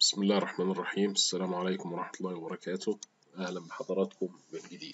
بسم الله الرحمن الرحيم السلام عليكم ورحمة الله وبركاته أهلا بحضراتكم من جديد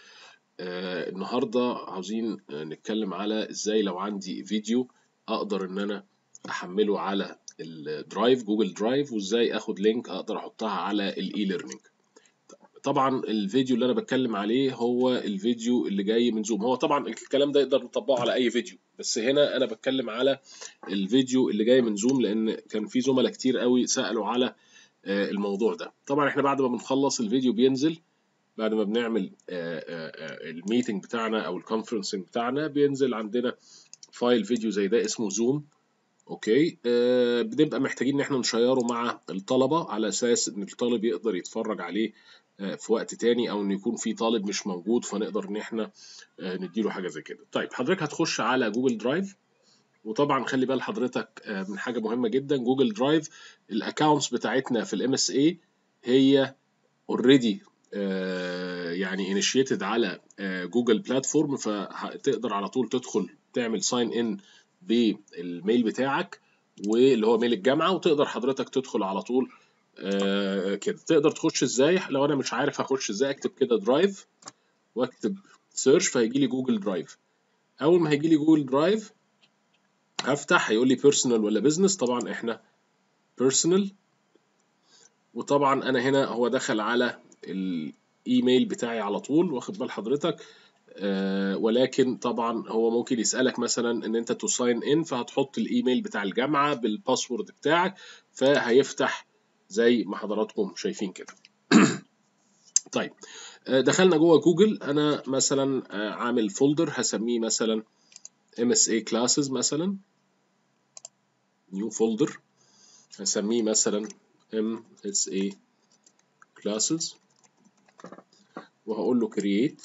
آه النهاردة عاوزين آه، نتكلم على إزاي لو عندي فيديو أقدر إن أنا أحمله على الدرايف جوجل درايف وإزاي أخد لينك أقدر أحطها على الإي ليرنينج طبعا الفيديو اللي أنا بتكلم عليه هو الفيديو اللي جاي من زوم هو طبعا الكلام ده يقدر نطبقه على أي فيديو بس هنا أنا بتكلم على الفيديو اللي جاي من زوم لأن كان في زملاء كتير قوي سألوا على آه، الموضوع ده طبعا احنا بعد ما بنخلص الفيديو بينزل بعد ما بنعمل الميتنج بتاعنا او الكونفرنسنج بتاعنا بينزل عندنا فايل فيديو زي ده اسمه زوم اوكي آه، بنبقى محتاجين ان احنا نشيره مع الطلبه على اساس ان الطالب يقدر يتفرج عليه آه، في وقت تاني او ان يكون في طالب مش موجود فنقدر ان احنا آه، نديله حاجه زي كده طيب حضرتك هتخش على جوجل درايف وطبعا خلي بال حضرتك آه، من حاجه مهمه جدا جوجل درايف الاكونتس بتاعتنا في الام اس اي هي اوريدي يعني انيشيتد على جوجل بلاتفورم فتقدر على طول تدخل تعمل ساين ان بالميل بتاعك واللي هو ميل الجامعه وتقدر حضرتك تدخل على طول آه، كده تقدر تخش ازاي لو انا مش عارف اخش ازاي اكتب كده درايف واكتب سيرش فهيجي لي جوجل درايف اول ما هيجي لي جوجل درايف هفتح هيقول لي بيرسونال ولا بزنس طبعا احنا بيرسونال وطبعا انا هنا هو دخل على الايميل بتاعي على طول واخد بال حضرتك آه ولكن طبعا هو ممكن يسألك مثلا ان انت تساين ان فهتحط الايميل بتاع الجامعة بالباسورد بتاعك فهيفتح زي ما حضراتكم شايفين كده طيب آه دخلنا جوه جوجل انا مثلا آه عامل فولدر هسميه مثلا MSA classes مثلا new folder هسميه مثلا MSA classes وهقول له create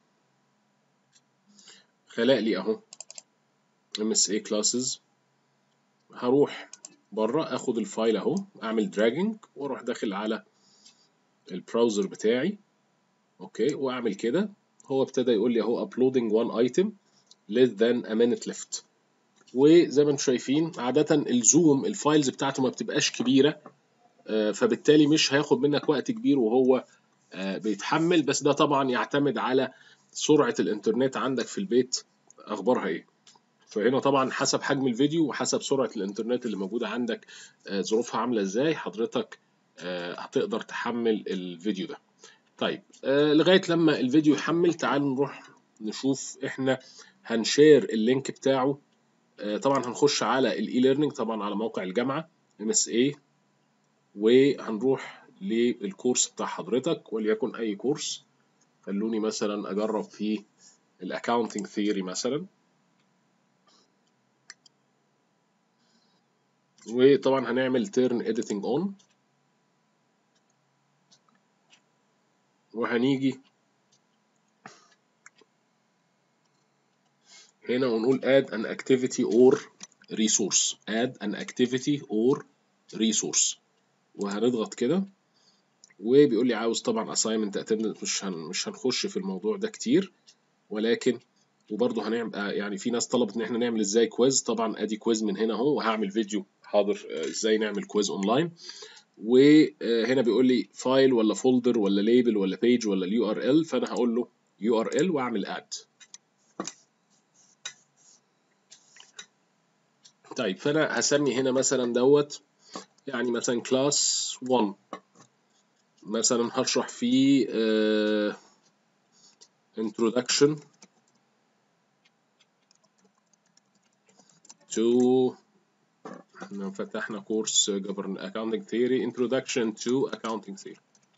خلق لي اهو MSA classes هروح بره اخد الفايل اهو اعمل دراجنج واروح داخل على البراوزر بتاعي اوكي واعمل كده هو ابتدى يقول لي اهو uploading one item less than a minute left وزي ما انتم شايفين عادة الزوم الفايلز بتاعته ما بتبقاش كبيرة آه، فبالتالي مش هياخد منك وقت كبير وهو آه، بيتحمل بس ده طبعا يعتمد على سرعة الانترنت عندك في البيت اخبارها ايه فهنا طبعا حسب حجم الفيديو وحسب سرعة الانترنت اللي موجودة عندك آه، ظروفها عاملة ازاي حضرتك آه، هتقدر تحمل الفيديو ده طيب آه، لغاية لما الفيديو يحمل تعالوا نروح نشوف احنا هنشير اللينك بتاعه آه، طبعا هنخش على الاي ليرنينج طبعا على موقع الجامعة ام اس اي وهنروح للكورس بتاع حضرتك وليكن اي كورس خلوني مثلا اجرب في الاكاونتنج ثيوري مثلا وطبعا هنعمل تيرن اديتنج اون وهنيجي هنا ونقول add an activity or resource add an activity or resource وهنضغط كده وبيقول لي عاوز طبعا assignment attendance مش هن مش هنخش في الموضوع ده كتير ولكن وبرضه هنعمل آه، يعني في ناس طلبت ان احنا نعمل ازاي كويز طبعا ادي كويز من هنا اهو وهعمل فيديو حاضر آه، ازاي نعمل كويز اونلاين وهنا بيقول لي فايل ولا فولدر ولا ليبل ولا بيج ولا اليو ار ال فانا هقول له يو ار ال واعمل اد طيب فانا هسمي هنا مثلا دوت يعني مثلا كلاس 1 مثلا هشرح فيه آه، introduction to احنا فتحنا كورس government accounting theory introduction to accounting theory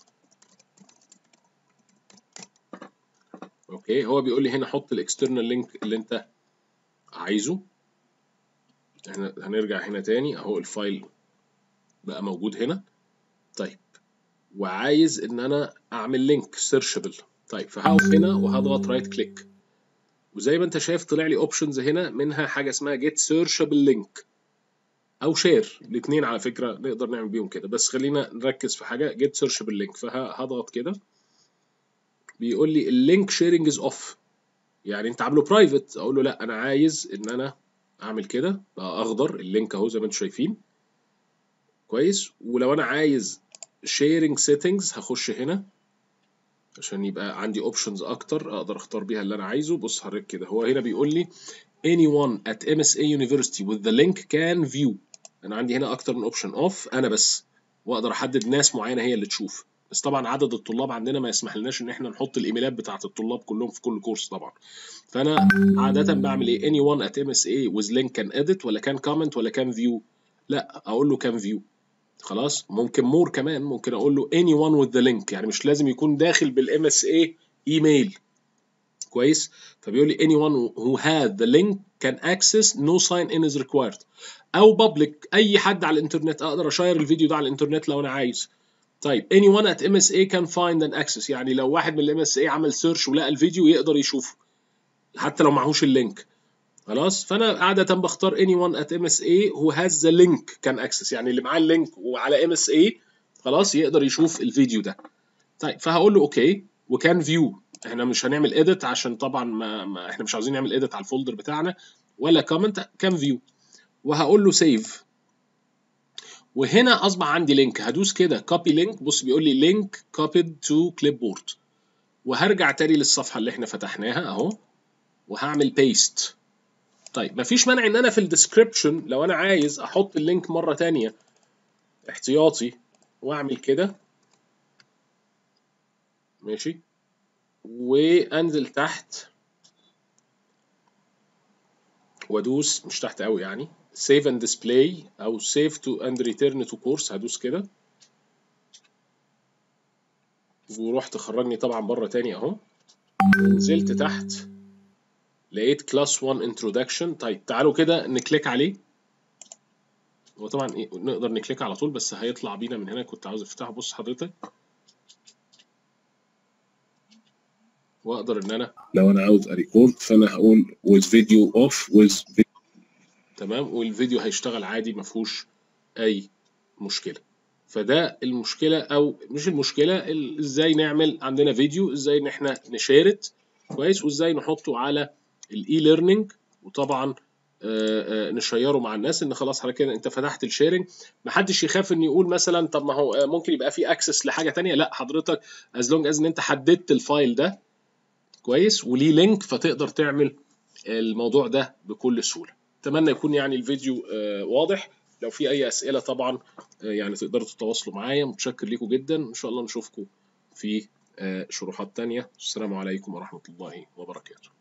اوكي هو بيقول لي هنا حط الاكسترنال لينك اللي انت عايزه احنا هنرجع هنا تاني اهو الفايل بقى موجود هنا طيب وعايز ان انا اعمل لينك سيرشبل طيب فهقف هنا وهضغط رايت كليك وزي ما انت شايف طلع لي اوبشنز هنا منها حاجه اسمها جيت سيرشبل لينك او شير الاثنين على فكره نقدر نعمل بيهم كده بس خلينا نركز في حاجه جيت سيرشبل لينك فهضغط كده بيقول لي اللينك شيرنج از اوف يعني انت عامله برايفت اقول له لا انا عايز ان انا اعمل كده بقى اخضر اللينك اهو زي ما انتم شايفين كويس ولو انا عايز sharing settings هخش هنا عشان يبقى عندي اوبشنز اكتر اقدر اختار بيها اللي انا عايزه بص حضرتك كده هو هنا بيقول لي anyone at MSA University with the link can view انا عندي هنا اكتر من اوبشن اوف انا بس واقدر احدد ناس معينه هي اللي تشوف بس طبعا عدد الطلاب عندنا ما يسمح لناش ان احنا نحط الايميلات بتاعه الطلاب كلهم في كل كورس طبعا فانا عاده بعمل ايه anyone at MSA with link can edit ولا can comment ولا can view لا اقول له can view خلاص ممكن مور كمان ممكن اقول له anyone with the link يعني مش لازم يكون داخل بالام اس اي ايميل كويس فبيقول لي anyone who had the link can access no sign in is required او public اي حد على الانترنت اقدر اشير الفيديو ده على الانترنت لو انا عايز طيب anyone at MSA can find and access يعني لو واحد من الام اس اي عمل سيرش ولقى الفيديو يقدر يشوفه حتى لو معهوش اللينك خلاص فانا عاده بختار anyone at MSA who has the link can access يعني اللي معاه اللينك وعلى MSA خلاص يقدر يشوف الفيديو ده طيب فهقول له اوكي وكان فيو احنا مش هنعمل اديت عشان طبعا ما, ما احنا مش عاوزين نعمل اديت على الفولدر بتاعنا ولا كومنت كان فيو وهقول له سيف وهنا اصبح عندي لينك هدوس كده كوبي لينك بص بيقول لي لينك كوبيد تو كليب بورد وهرجع تاني للصفحه اللي احنا فتحناها اهو وهعمل بيست طيب مفيش مانع ان انا في الديسكربشن لو انا عايز احط اللينك مره تانية احتياطي واعمل كده ماشي وانزل تحت وادوس مش تحت قوي يعني سيف اند ديسبلاي او سيف تو اند ريتيرن تو كورس هدوس كده ورحت خرجني طبعا بره تاني اهو نزلت تحت لقيت كلاس 1 انترودكشن طيب تعالوا كده نكليك عليه هو طبعا إيه نقدر نكليك على طول بس هيطلع بينا من هنا كنت عاوز افتحه بص حضرتك واقدر ان انا لو انا عاوز اريكورد فانا هقول with video off with video تمام والفيديو هيشتغل عادي ما فيهوش اي مشكله فده المشكله او مش المشكله ال- ازاي نعمل عندنا فيديو ازاي ان احنا نشارت كويس وازاي نحطه على الاي ليرنينج وطبعا آه، آه، نشيره مع الناس ان خلاص حضرتك كده انت فتحت الشيرنج محدش يخاف ان يقول مثلا طب ما هو آه، ممكن يبقى في اكسس لحاجه تانية لا حضرتك از لونج از ان انت حددت الفايل ده كويس وليه لينك فتقدر تعمل الموضوع ده بكل سهوله اتمنى يكون يعني الفيديو آه، واضح لو في اي اسئله طبعا آه، يعني تقدروا تتواصلوا معايا متشكر ليكم جدا ان شاء الله نشوفكم في آه، شروحات تانية السلام عليكم ورحمه الله وبركاته